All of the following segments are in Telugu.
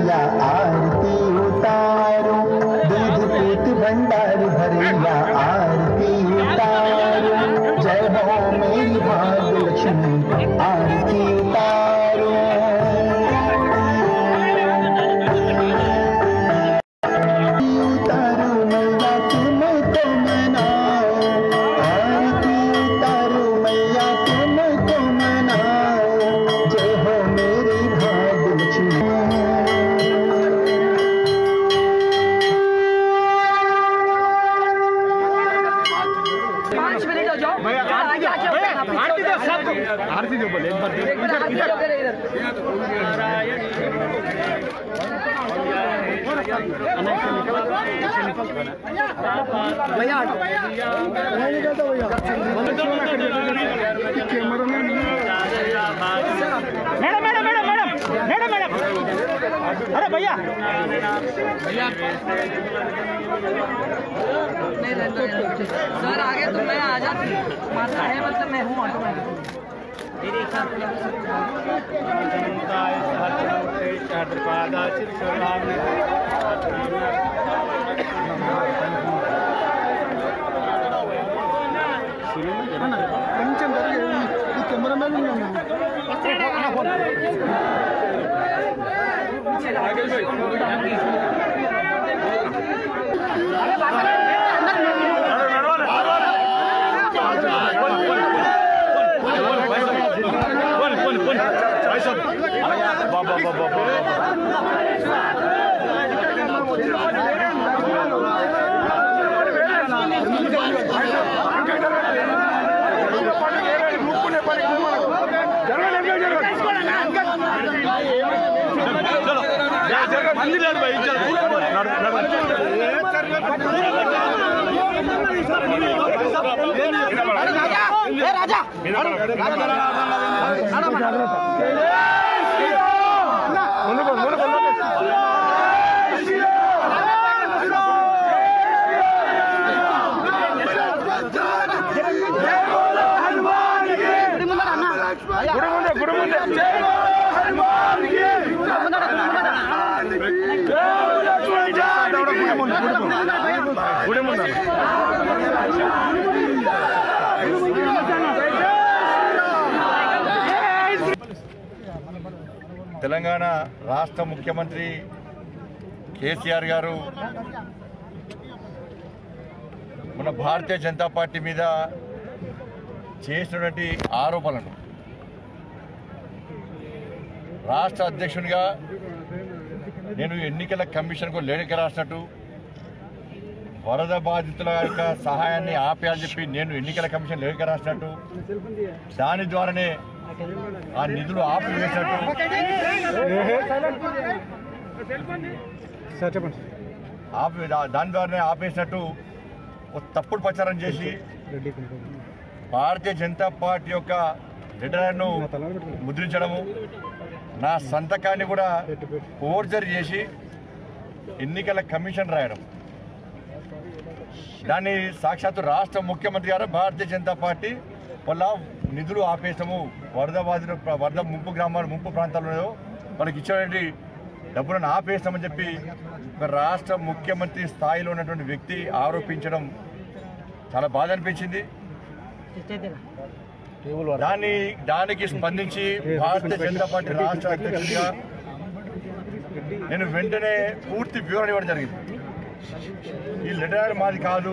भरैया आरती उतारो दूध पूत भंडार भरैया आरती उतारो जय हो मेरी भाग्य लक्ष्मी आरती उतारो उतारो मैया तुमको मनाओ आरती उतारो मैया तुमको मनाओ जय हो मेरी भाग्य लक्ष्मी पाँच मिनट हो जाओ आगे आके होते हैं, आप पीछे होते हैं। एक बार हाथ में होकर इधर भैया madam madam madam madam madam madam అరే భయ్యా नहीं रहता है सर आगे तो मैं आ जाती माता है मतलब मैं हूँ ऑटोमेटिक తెలంగాణ రాష్ట్ర ముఖ్యమంత్రి కేసీఆర్ గారు మన భారతీయ జనతా పార్టీ మీద చేసినటువంటి ఆరోపణలను రాష్ట్ర అధ్యక్షునిగా నేను ఎన్నికల కమిషన్కు లేఖ రాసినట్టు వరద బాధితుల యొక్క సహాయాన్ని ఆపేయాలని చెప్పి నేను ఎన్నికల కమిషన్ లేఖ రాసినట్టు దాని ద్వారానే ఆ నిధులు ఆపివేసినట్టు ఆపి దా- దాని ద్వారానే ఆపేసినట్టు ఒక తప్పుడు ప్రచారం చేసి భారతీయ జనతా పార్టీ యొక్క లెటర్ను ముద్రించడము నా సంతకాన్ని కూడా ఫోర్జరీ చేసి ఎన్నికల కమిషన్ రాయడం దాన్ని సాక్షాత్తు రాష్ట్ర ముఖ్యమంత్రి గారు భారతీయ జనతా పార్టీ వల్ల నిధులు ఆపేసాము వరద బాధిత వరద ముంపు గ్రామాలు ముంపు ప్రాంతాల్లో వాళ్ళకి ఇచ్చినటువంటి డబ్బులను ఆపేస్తామని చెప్పి ఒక రాష్ట్ర ముఖ్యమంత్రి స్థాయిలో ఉన్నటువంటి వ్యక్తి ఆరోపించడం చాలా బాధ అనిపించింది దాన్ని దానికి స్పందించి భారతీయ జనతా పార్టీ రాష్ట్ర అధ్యక్షుడిగా నేను వెంటనే పూర్తి వివరణ ఇవ్వడం జరిగింది ఈ లెటర్ మాది కాదు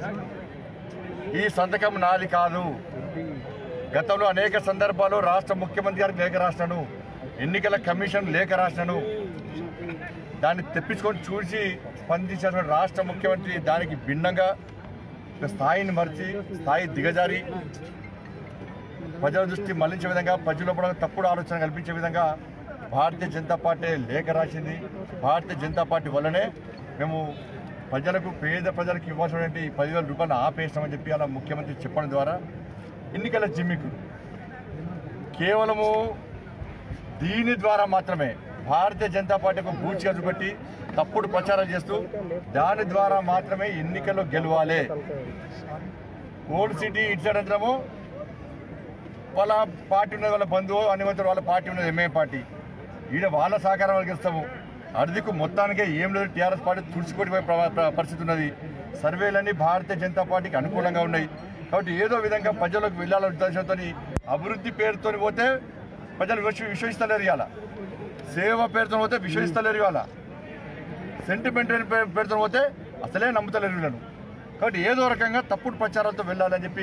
ఈ సంతకం నాది కాదు గతంలో అనేక సందర్భాల్లో రాష్ట్ర ముఖ్యమంత్రి గారికి లేఖ రాసినాను ఎన్నికల కమిషన్ లేఖ రాసినాను దాన్ని తెప్పించుకొని చూసి స్పందించిన రాష్ట్ర ముఖ్యమంత్రి దానికి భిన్నంగా ఒక స్థాయిని మరిచి స్థాయి దిగజారి ప్రజల దృష్టి మళ్లించే విధంగా ప్రజల్లో కూడా తప్పుడు ఆలోచన కల్పించే విధంగా భారతీయ జనతా పార్టీ లేఖ రాసింది భారతీయ జనతా పార్టీ వల్లనే మేము ప్రజలకు పేద ప్రజలకు ఇవ్వాల్సినటువంటి పదివేల రూపాయలు ఆపేస్తామని చెప్పి అలా ముఖ్యమంత్రి చెప్పడం ద్వారా ఎన్నికల జిమ్మికు కేవలము దీని ద్వారా మాత్రమే భారతీయ జనతా పార్టీకి బూచిగా చూపెట్టి తప్పుడు ప్రచారం చేస్తూ దాని ద్వారా మాత్రమే ఎన్నికల్లో గెలవాలి ఓల్డ్ సిటీ ఇచ్చాడంతరము వాళ్ళ పార్టీ ఉన్నది వాళ్ళ బంధువు అనివంతుడు వాళ్ళ పార్టీ ఉన్నది ఎంఏ పార్టీ ఈడ వాళ్ళ సహకారం వాళ్ళకి ఇస్తాము అర్ధికు మొత్తానికే ఏం లేదు టీఆర్ఎస్ పార్టీ తుడిచికొట్టిపోయే ప్ర- ప్ర- పరిస్థితి ఉన్నది సర్వేలన్నీ భారతీయ జనతా పార్టీకి అనుకూలంగా ఉన్నాయి కాబట్టి ఏదో విధంగా ప్రజలకు వెళ్ళాలనే ఉద్దేశంతో అభివృద్ధి పేరుతో పోతే ప్రజలు విశ్వ విశ్వసిస్తలేరు ఇవాళ సేవ పేరుతో పోతే విశ్వసిస్తలేరు ఇవాళ సెంటిమెంట్ పేరుతో పోతే అసలే నమ్ముతలేరు వీళ్ళను కాబట్టి ఏదో రకంగా తప్పుడు ప్రచారాలతో వెళ్ళాలని చెప్పి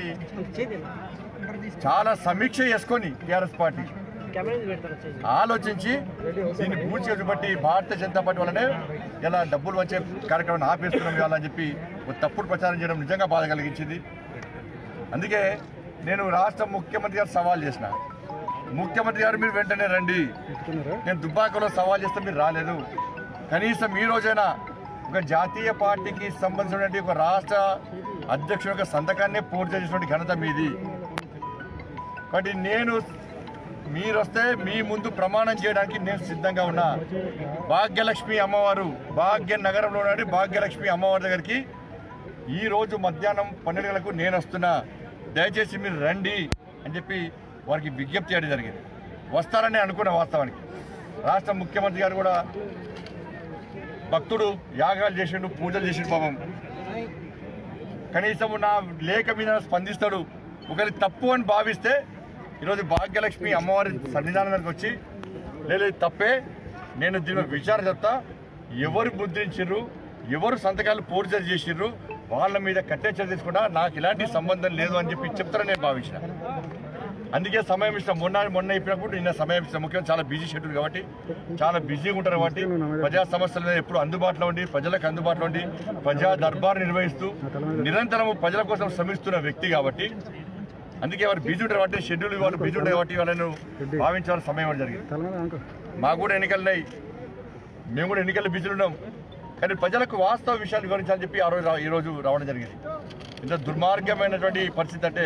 చాలా సమీక్ష చేసుకొని టీఆర్ఎస్ పార్టీ ఆలోచించి దీన్ని పూర్తిగా చూపట్టి భారతీయ జనతా పార్టీ వల్లనే ఇలా డబ్బులు వచ్చే కార్యక్రమాన్ని ఆపేస్తున్నాం ఇవాళ అని చెప్పి ఒక తప్పుడు ప్రచారం చేయడం నిజంగా బాధ కలిగించింది అందుకే నేను రాష్ట్ర ముఖ్యమంత్రి గారు సవాల్ చేసిన ముఖ్యమంత్రి గారు మీరు వెంటనే రండి నేను దుబ్బాకలో సవాల్ చేస్తే మీరు రాలేదు కనీసం ఈ రోజైనా ఒక జాతీయ పార్టీకి సంబంధించినటువంటి ఒక రాష్ట్ర అధ్యక్షుడు యొక్క సంతకాన్ని పూర్తి చేసినటువంటి ఘనత మీది కాబట్టి నేను మీరు వస్తే మీ ముందు ప్రమాణం చేయడానికి నేను సిద్ధంగా ఉన్నా భాగ్యలక్ష్మి అమ్మవారు భాగ్య నగరంలో ఉన్నటువంటి భాగ్యలక్ష్మి అమ్మవారి దగ్గరికి ఈ రోజు మధ్యాహ్నం పన్నెండు గంటలకు నేను వస్తున్నా దయచేసి మీరు రండి అని చెప్పి వారికి విజ్ఞప్తి చేయడం జరిగింది వస్తారని అనుకున్న వాస్తవానికి రాష్ట్ర ముఖ్యమంత్రి గారు కూడా భక్తుడు యాగాలు చేసిండు పూజలు చేసిండు పాపం కనీసం నా లేఖ మీద స్పందిస్తాడు ఒకరి తప్పు అని భావిస్తే ఈరోజు భాగ్యలక్ష్మి అమ్మవారి సన్నిధానం దగ్గరికి వచ్చి లేదు ఇది తప్పే నేను దీని మీద విచారణ చెప్తా ఎవరు ముద్రించారు ఎవరు సంతకాలు పూర్తి చేసిర్రు వాళ్ళ మీద కట్టే చర్య తీసుకుంటా నాకు ఇలాంటి సంబంధం లేదు అని చెప్పి చెప్తారని నేను భావించిన అందుకే సమయం ఇచ్చిన మొన్న మొన్న ఇప్పినప్పుడు నిన్న సమయం ఇచ్చిన ముఖ్యంగా చాలా బిజీ షెడ్యూల్ కాబట్టి చాలా బిజీగా ఉంటారు కాబట్టి ప్రజా సమస్యల మీద ఎప్పుడు అందుబాటులో ఉండి ప్రజలకు అందుబాటులో ఉండి ప్రజా దర్బార్ నిర్వహిస్తూ నిరంతరం ప్రజల కోసం శ్రమిస్తున్న వ్యక్తి కాబట్టి అందుకే వారు బిజీ ఉంటారు కాబట్టి షెడ్యూల్ వాళ్ళు బిజీ ఉంటారు కాబట్టి వాళ్ళను భావించాల్సిన సమయం ఇవ్వడం జరిగింది మాకు కూడా ఎన్నికలున్నాయి మేము కూడా ఎన్నికల్లో బిజీలు ఉన్నాం కానీ ప్రజలకు వాస్తవ విషయాలు వివరించాలని చెప్పి ఆ రోజు రా- ఈ రోజు రావడం జరిగింది ఇంత దుర్మార్గమైనటువంటి పరిస్థితి అంటే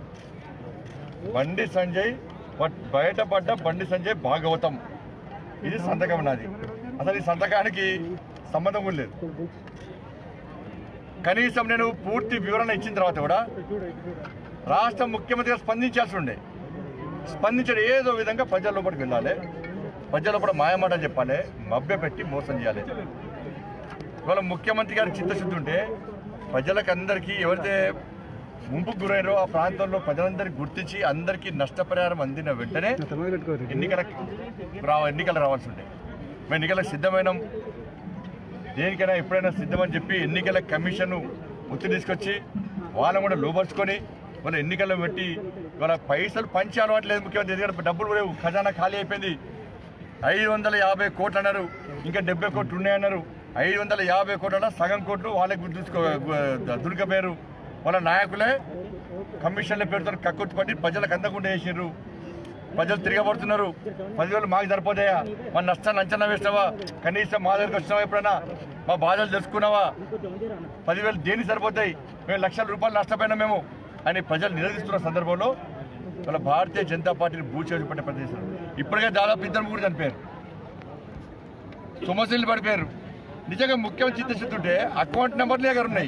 బండి సంజయ్ పట్- బయటపడ్డ బండి సంజయ్ భాగవతం ఇది సంతకం నాది అసలు ఈ సంతకానికి సంబంధం కూడా లేదు కనీసం నేను పూర్తి వివరణ ఇచ్చిన తర్వాత కూడా రాష్ట్ర ముఖ్యమంత్రిగా స్పందించాల్సి ఉండే స్పందించడం ఏదో విధంగా ప్రజల లోపలికి వెళ్ళాలి ప్రజల లోపల మాయమాటలు చెప్పాలి మభ్యపెట్టి మోసం చేయాలి ఇవాళ ముఖ్యమంత్రి గారి చిత్తశుద్ధి ఉంటే ప్రజలకు అందరికీ ఎవరైతే ముంపుకు గురైనారో ఆ ప్రాంతంలో ప్రజలందరికీ గుర్తించి అందరికీ నష్టపరిహారం అందిన వెంటనే ఎన్నికలకు రా ఎన్నికలు రావాల్సి ఉండే మేము ఎన్నికలకు సిద్ధమైనాం దేనికైనా ఎప్పుడైనా సిద్ధమని చెప్పి ఎన్నికల కమిషన్ ఒత్తిడి తీసుకొచ్చి వాళ్ళని కూడా లోపరుచుకొని వాళ్ళ ఎన్నికల్లో పెట్టి వాళ్ళ పైసలు పంచి అలవాట్లేదు ముఖ్యమంత్రి ఎందుకంటే డబ్బులు కూడా లేవు. ఖజానా ఖాళీ అయిపోయింది ఐదు వందల యాభై కోట్లు అన్నారు ఇంకా డెబ్బై కోట్లు ఉన్నాయన్నారు ఐదు వందల యాభై కోట్ల సగం కోట్లు వాళ్ళకి గుర్తుంచుకో దుర్గపోయారు వాళ్ళ నాయకులే కమిషన్ల పేరుతో కక్కుర్తి పట్టి ప్రజలకు అందకుండా వేసిర్రు ప్రజలు తిరగబడుతున్నారు పదివేలు మాకు సరిపోతాయా మా నష్టాన్ని అంచనా వేసినావా కనీసం మా దగ్గరికి వచ్చినావా ఎప్పుడైనా మా బాధలు తెలుసుకున్నావా పదివేలు దేనికి సరిపోతాయి మేము లక్షల రూపాయలు నష్టపోయినా మేము అని ప్రజలు నిలదీస్తున్న సందర్భంలో వాళ్ళ భారతీయ జనతా పార్టీని భూచేసి పట్టే ప్రదేశం ఇప్పటికే దాదాపు ఇద్దరు ముగ్గురు చనిపోయారు సమస్యలు పడిపోయారు నిజంగా ముఖ్యమైన చిత్తశుద్ధి ఉంటే అకౌంట్ నెంబర్లు దగ్గర ఉన్నాయి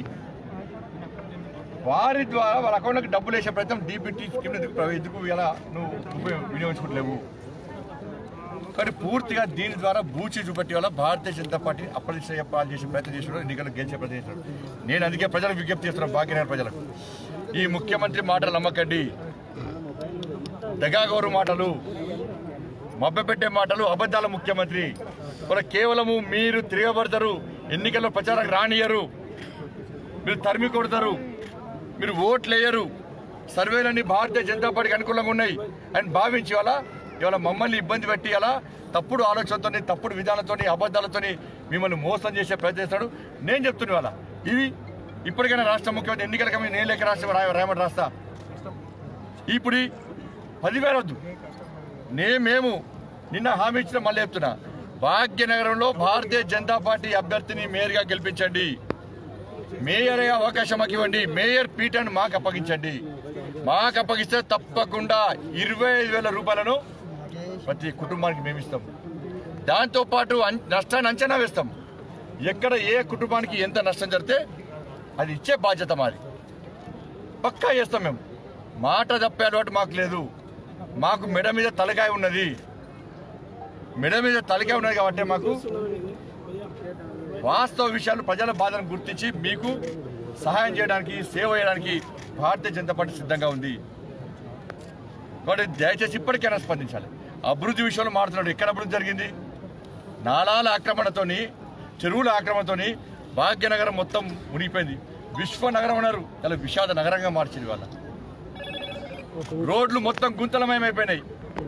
వారి ద్వారా వాళ్ళ అకౌంట్లోకి డబ్బులు వేసే ప్రయత్నం డీబీటీ స్కీమ్ ఎందుకు ప్రవ- ఎందుకు ఇలా నువ్వు ఉపయోగ వినియోగించుకోవట్లేవు కానీ పూర్తిగా దీని ద్వారా బూచి చూపెట్టి వల్ల భారతీయ జనతా పార్టీ అప్రదిష్ట పాలు చేసే ప్రయత్నం చేసినాడు ఎన్నికలు గెలిచే ప్రయత్నం చేసినాడు నేను అందుకే ప్రజలకు విజ్ఞప్తి చేస్తున్నాను భాగ్యనగర్ ప్రజలకు ఈ ముఖ్యమంత్రి మాటలు నమ్మకండి దగాగౌరు మాటలు మభ్యపెట్టే మాటలు అబద్ధాల ముఖ్యమంత్రి కూడా కేవలము మీరు తిరగబడతారు ఎన్నికల్లో ప్రచారం రానియరు మీరు తరిమి కొడతారు మీరు ఓట్లు వేయరు సర్వేలన్నీ భారతీయ జనతా పార్టీకి అనుకూలంగా ఉన్నాయి అని భావించి ఇవాళ ఇవాళ మమ్మల్ని ఇబ్బంది పెట్టి ఇలా తప్పుడు ఆలోచనతో తప్పుడు విధానంతో అబద్ధాలతో మిమ్మల్ని మోసం చేసే ప్రయత్నం చేస్తాడు నేను చెప్తున్నా ఇవాళ ఇవి ఇప్పటికైనా రాష్ట్ర ముఖ్యమంత్రి ఎన్నికల కమిటీ నేను లేక రాష్ట్ర రాయ రాయమని రాస్తా ఇప్పుడు ఈ పదివేల వద్దు నే మేము నిన్న హామీ ఇచ్చిన మళ్ళీ చెప్తున్నా భాగ్యనగరంలో భారతీయ జనతా పార్టీ అభ్యర్థిని మేయర్గా గెలిపించండి మేయర్ అయ్యే అవకాశం మాకు ఇవ్వండి మేయర్ పీఠాన్ని మాకు అప్పగించండి మాకు అప్పగిస్తే తప్పకుండా ఇరవై ఐదు వేల రూపాయలను ప్రతి కుటుంబానికి మేము ఇస్తాం దాంతోపాటు అన్- నష్టాన్ని అంచనా వేస్తాం ఎక్కడ ఏ కుటుంబానికి ఎంత నష్టం జరిగితే అది ఇచ్చే బాధ్యత మాది పక్కా చేస్తాం మేము మాట తప్పే అలవాటు మాకు లేదు మాకు మెడ మీద తలకాయ ఉన్నది మెడ మీద తలకాయ ఉన్నది కాబట్టి మాకు వాస్తవ విషయాలు ప్రజల బాధను గుర్తించి మీకు సహాయం చేయడానికి సేవ చేయడానికి భారతీయ జనతా పార్టీ సిద్ధంగా ఉంది కాబట్టి దయచేసి ఇప్పటికైనా స్పందించాలి అభివృద్ధి విషయంలో మాట్లాడుతున్నాడు ఎక్కడ అభివృద్ధి జరిగింది నాలాల ఆక్రమణతోని చెరువుల ఆక్రమణతోని భాగ్యనగరం మొత్తం మునిగిపోయింది విశ్వనగరం అన్నారు చాలా విషాద నగరంగా మార్చింది వాళ్ళ రోడ్లు మొత్తం గుంతలమయమైపోయినాయి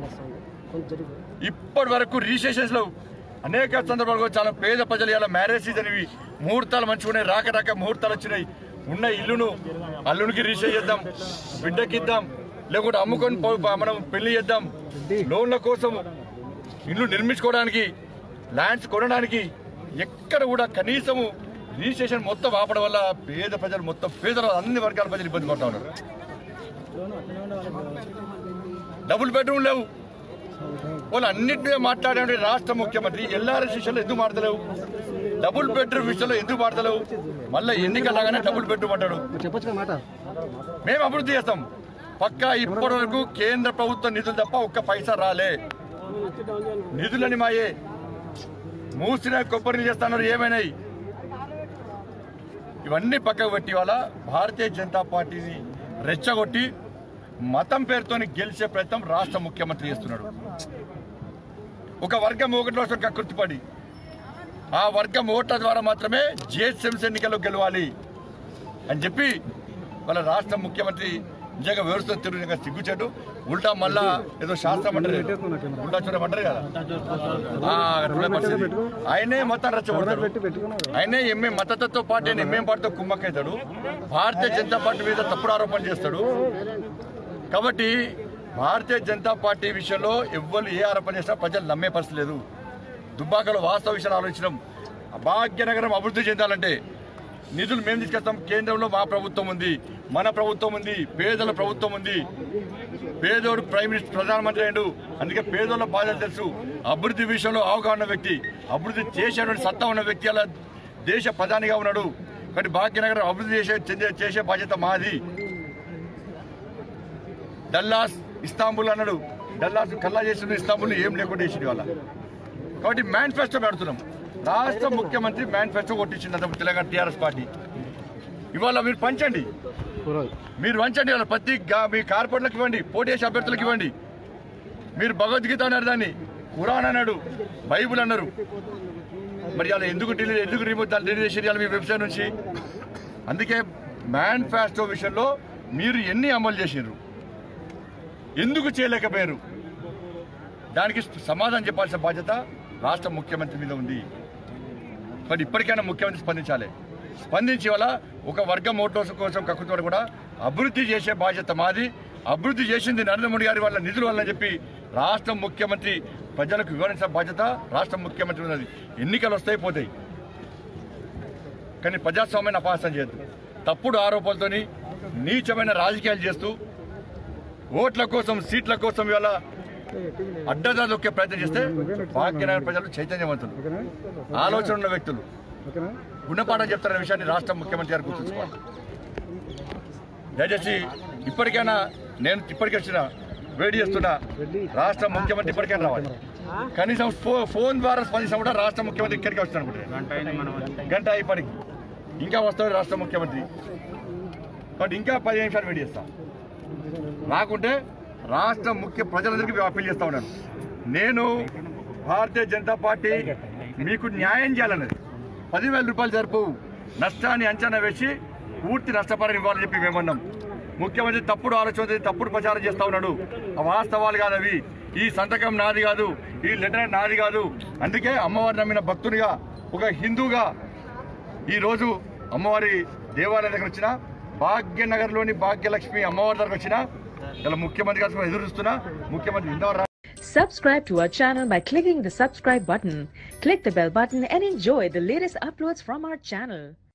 ఇప్పటి వరకు రిజిస్ట్రేషన్స్ లో అనేక సందర్భాలు చాలా పేద ప్రజలు ఇలా మ్యారేజ్ సీజన్ ఇవి ముహూర్తాలు మంచిగా ఉన్నాయి రాక రాక ముహూర్తాలు వచ్చినాయి ఉన్న ఇల్లును అల్లునికి రిజిస్టర్ చేద్దాం బిడ్డకి ఇద్దాం లేకుంటే అమ్ముకొని పో- మనం పెళ్లి చేద్దాం లోన్ల కోసం ఇల్లు నిర్మించుకోవడానికి ల్యాండ్స్ కొనడానికి ఎక్కడ కూడా కనీసము రిజిస్ట్రేషన్ మొత్తం ఆపడం వల్ల పేద ప్రజలు మొత్తం పేద అన్ని వర్గాల ప్రజలు ఇబ్బంది పడుతూ ఉన్నారు డబుల్ బెడ్రూమ్ లేవు వాళ్ళు అన్నింటినీ మాట్లాడే రాష్ట్ర ముఖ్యమంత్రి ఎల్ఆర్ఎస్ విషయంలో ఎందుకు మాడతలేవు డబుల్ బెడ్రూమ్ విషయంలో ఎందుకు మాడతలేవు మళ్ళీ ఎన్నికలాగానే డబుల్ బెడ్రూమ్ అంటాడు చెప్పొచ్చు మాట మేము అభివృద్ధి చేస్తాం పక్కా ఇప్పటి వరకు కేంద్ర ప్రభుత్వ నిధులు తప్ప ఒక్క పైసా రాలే నిధులని మాయే మూసిన కొబ్బరిని చేస్తున్నారు ఏమైనాయి ఇవన్నీ పక్కకు పెట్టి వాళ్ళ భారతీయ జనతా పార్టీని రెచ్చగొట్టి మతం పేరుతోని గెలిచే ప్రయత్నం రాష్ట్ర ముఖ్యమంత్రి చేస్తున్నాడు ఒక వర్గం ఒకటి కోసం కక్కుర్తిపడి ఆ వర్గం ఓట్ల ద్వారా మాత్రమే జిహెచ్ఎంసీ ఎన్నికల్లో గెలవాలి అని చెప్పి వాళ్ళ రాష్ట్ర ముఖ్యమంత్రి నిజంగా వ్యవస్థ తిరుగుగా సిగ్గుచాడు ఉల్టా మళ్ళా ఏదో శాస్త్రం అంటారు ఉల్టా చూడమంటారు కదా ఆ, అట్లనే పరిస్థితి. ఆయనే మతాన్ని రెచ్చగొడతాడు ఆయనే ఎంఏ మతతత్వ పార్టీ అని ఎంఏం పార్టీతో కుమ్మక్కవుతాడు భారతీయ జనతా పార్టీ మీద తప్పుడు ఆరోపణ చేస్తాడు కాబట్టి భారతీయ జనతా పార్టీ విషయంలో ఎవ్వరు ఏ ఆరోపణ చేసినా ప్రజలు నమ్మే పరిస్థితి లేదు దుబ్బాకలో వాస్తవ విషయాలు ఆలోచించడం భాగ్యనగరం అభివృద్ధి చెందాలంటే నిధులు మేము తీసుకొస్తాం కేంద్రంలో మా ప్రభుత్వం ఉంది మన ప్రభుత్వం ఉంది పేదల ప్రభుత్వం ఉంది పేదోడు ప్రైమ్ మినిస్టర్ ప్రధానమంత్రి అయ్యాడు అందుకే పేదోళ్ళ బాధలు తెలుసు అభివృద్ధి విషయంలో అవగాహన ఉన్న వ్యక్తి అభివృద్ధి చేసేటువంటి సత్తా ఉన్న వ్యక్తి అలా దేశ ప్రధానిగా ఉన్నాడు కాబట్టి భాగ్యనగరం అభివృద్ధి చేసే చెందే చేసే బాధ్యత మాది డల్లాస్ ఇస్తాంబుల్ అన్నాడు డల్లాస్ కల్లా చేసిన ఇస్తాంబుల్ ఏం లేకుండా చేసింది వాళ్ళ కాబట్టి మేనిఫెస్టో పెడుతున్నాం రాష్ట్ర ముఖ్యమంత్రి మేనిఫెస్టో కొట్టించింది అంత తెలంగాణ టీఆర్ఎస్ పార్టీ ఇవాళ మీరు పంచండి మీరు పంచండి వాళ్ళ ప్రతి గా- మీ కార్పొరేట్లకు ఇవ్వండి పోటీ చేసే అభ్యర్థులకు ఇవ్వండి మీరు భగవద్గీత అన్నారు దాన్ని ఖురాన్ అన్నాడు బైబుల్ అన్నారు మరి అలా ఎందుకు డిలీట్ ఎందుకు రిమూవ్ దాన్ని డిలీట్ చేసేది మీ వెబ్సైట్ నుంచి అందుకే మేనిఫెస్టో విషయంలో మీరు ఎన్ని అమలు చేసినారు ఎందుకు చేయలేకపోయారు దానికి సమాధానం చెప్పాల్సిన బాధ్యత రాష్ట్ర ముఖ్యమంత్రి మీద ఉంది మరి ఇప్పటికైనా ముఖ్యమంత్రి స్పందించాలి స్పందించి వల్ల ఒక వర్గం ఓట్ల కోసం కక్కుతో కూడా అభివృద్ధి చేసే బాధ్యత మాది అభివృద్ధి చేసింది నరేంద్ర మోడీ గారి వల్ల నిధుల వల్ల చెప్పి రాష్ట్ర ముఖ్యమంత్రి ప్రజలకు వివరించిన బాధ్యత రాష్ట్ర ముఖ్యమంత్రి ఉన్నది ఎన్నికలు వస్తాయి పోతాయి కానీ ప్రజాస్వామ్యాన్ని అపహాసం చేయొద్దు తప్పుడు ఆరోపణలతోని నీచమైన రాజకీయాలు చేస్తూ ఓట్ల కోసం సీట్ల కోసం ఇవాళ అడ్డదారు దొక్కే ప్రయత్నం చేస్తే భాగ్యనగర ప్రజలు చైతన్యవంతులు ఆలోచన ఉన్న వ్యక్తులు గుణపాఠం చెప్తారనే విషయాన్ని రాష్ట్ర ముఖ్యమంత్రి గారు గుర్తుంచుకోవాలి దయచేసి ఇప్పటికైనా నేను ఇప్పటికి వచ్చిన వేడి చేస్తున్నా రాష్ట్ర ముఖ్యమంత్రి ఇప్పటికైనా రావాలి కనీసం ఫో- ఫోన్ ద్వారా స్పందించిన కూడా రాష్ట్ర ముఖ్యమంత్రి ఇక్కడికి వస్తాను అనుకుంటున్నాను గంట ఇప్పటికి ఇంకా వస్తాడు రాష్ట్ర ముఖ్యమంత్రి బట్ ఇంకా పది నిమిషాలు వెయిట్ చేస్తాం రాకుంటే రాష్ట్ర ముఖ్య ప్రజలందరికీ అప్పీల్ చేస్తా ఉన్నాను నేను భారతీయ జనతా పార్టీ మీకు న్యాయం చేయాలన్నది పదివేల రూపాయలు జరుపు నష్టాన్ని అంచనా వేసి పూర్తి నష్టపరిహారం ఇవ్వాలని చెప్పి మేమన్నాం ముఖ్యమంత్రి తప్పుడు ఆలోచన తప్పుడు ప్రచారం చేస్తా ఉన్నాడు ఆ వాస్తవాలు కాదు అవి ఈ సంతకం నాది కాదు ఈ లెటర్ నాది కాదు అందుకే అమ్మవారి నమ్మిన భక్తునిగా ఒక హిందూగా ఈ రోజు అమ్మవారి దేవాలయం దగ్గర వచ్చిన భాగ్యనగర్లోని భాగ్యలక్ష్మి అమ్మవారి దగ్గర వచ్చిన ఇలా ముఖ్యమంత్రి గారు ఎదురు చూస్తున్నా ముఖ్యమంత్రి ఇంతవరకు Subscribe to our channel by clicking the subscribe button. Click the bell button and enjoy the latest uploads from our channel.